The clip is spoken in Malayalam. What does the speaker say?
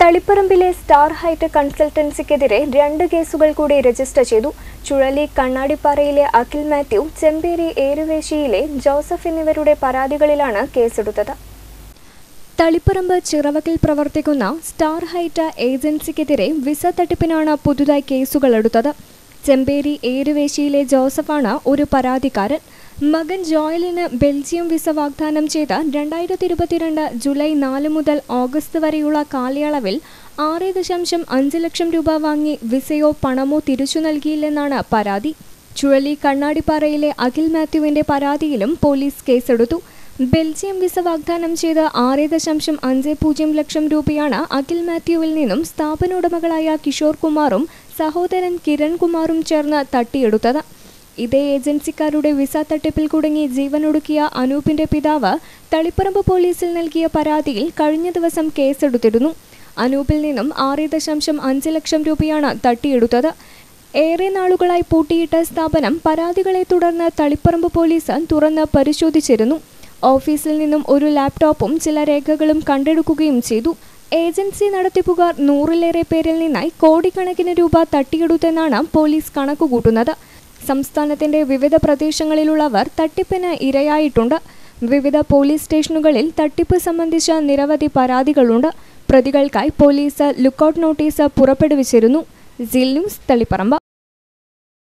തളിപ്പറമ്പിലെ സ്റ്റാർ ഹൈറ്റ് കൺസൾട്ടൻസിക്കെതിരെ രണ്ട് കേസുകൾ കൂടി രജിസ്റ്റർ ചെയ്തു ചുഴലി കണ്ണാടിപ്പാറയിലെ അഖിൽ മാത്യു ചെമ്പേരി ഏരുവേശിയിലെ ജോസഫ് എന്നിവരുടെ പരാതികളിലാണ് കേസെടുത്തത് തളിപ്പറമ്പ് ചിറവകിൽ പ്രവർത്തിക്കുന്ന സ്റ്റാർ ഹൈറ്റ ഏജൻസിക്കെതിരെ വിസ തട്ടിപ്പിനാണ് പുതുതായി കേസുകൾ എടുത്തത് ചെമ്പേരി ഏരുവേശിയിലെ ജോസഫാണ് ഒരു പരാതിക്കാരൻ മകൻ ജോയലിന് ബെൽജിയം വിസ വാഗ്ദാനം ചെയ്ത രണ്ടായിരത്തി ഇരുപത്തിരണ്ട് ജൂലൈ നാല് മുതൽ ഓഗസ്റ്റ് വരെയുള്ള കാലയളവിൽ ആറ് ദശാംശം അഞ്ച് ലക്ഷം രൂപ വാങ്ങി വിസയോ പണമോ തിരിച്ചു നൽകിയില്ലെന്നാണ് പരാതി ചുഴലി കണ്ണാടിപ്പാറയിലെ അഖിൽ മാത്യുവിന്റെ പരാതിയിലും പോലീസ് കേസെടുത്തു ബെൽജിയം വിസ വാഗ്ദാനം ചെയ്ത് ആറ് ദശാംശം അഞ്ച് പൂജ്യം ലക്ഷം രൂപയാണ് അഖിൽ മാത്യുവിൽ നിന്നും സ്ഥാപനോടമകളായ കിഷോർ കുമാറും സഹോദരൻ കിരൺ കുമാറും ചേർന്ന് തട്ടിയെടുത്തത് ഇതേ ഏജൻസിക്കാരുടെ വിസ തട്ടിപ്പിൽ കുടുങ്ങി ജീവനൊടുക്കിയ അനൂപിന്റെ പിതാവ് തളിപ്പറമ്പ് പോലീസിൽ നൽകിയ പരാതിയിൽ കഴിഞ്ഞ ദിവസം കേസെടുത്തിരുന്നു അനൂപിൽ നിന്നും ആറ് ദശാംശം അഞ്ച് ലക്ഷം രൂപയാണ് തട്ടിയെടുത്തത് ഏറെ നാളുകളായി പൂട്ടിയിട്ട സ്ഥാപനം പരാതികളെ തുടർന്ന് തളിപ്പറമ്പ് പോലീസ് തുറന്ന് പരിശോധിച്ചിരുന്നു ഓഫീസിൽ നിന്നും ഒരു ലാപ്ടോപ്പും ചില രേഖകളും കണ്ടെടുക്കുകയും ചെയ്തു ഏജൻസി നടത്തിപ്പുകാർ നൂറിലേറെ പേരിൽ നിന്നായി കോടിക്കണക്കിന് രൂപ തട്ടിയെടുത്തെന്നാണ് പോലീസ് കണക്കുകൂട്ടുന്നത് സംസ്ഥാനത്തിന്റെ വിവിധ പ്രദേശങ്ങളിലുള്ളവർ തട്ടിപ്പിന് ഇരയായിട്ടുണ്ട് വിവിധ പോലീസ് സ്റ്റേഷനുകളിൽ തട്ടിപ്പ് സംബന്ധിച്ച നിരവധി പരാതികളുണ്ട് പ്രതികൾക്കായി പോലീസ് ലുക്കൌട്ട് നോട്ടീസ് പുറപ്പെടുവിച്ചിരുന്നു ജിൽ ന്യൂസ് തളിപ്പറമ്പ്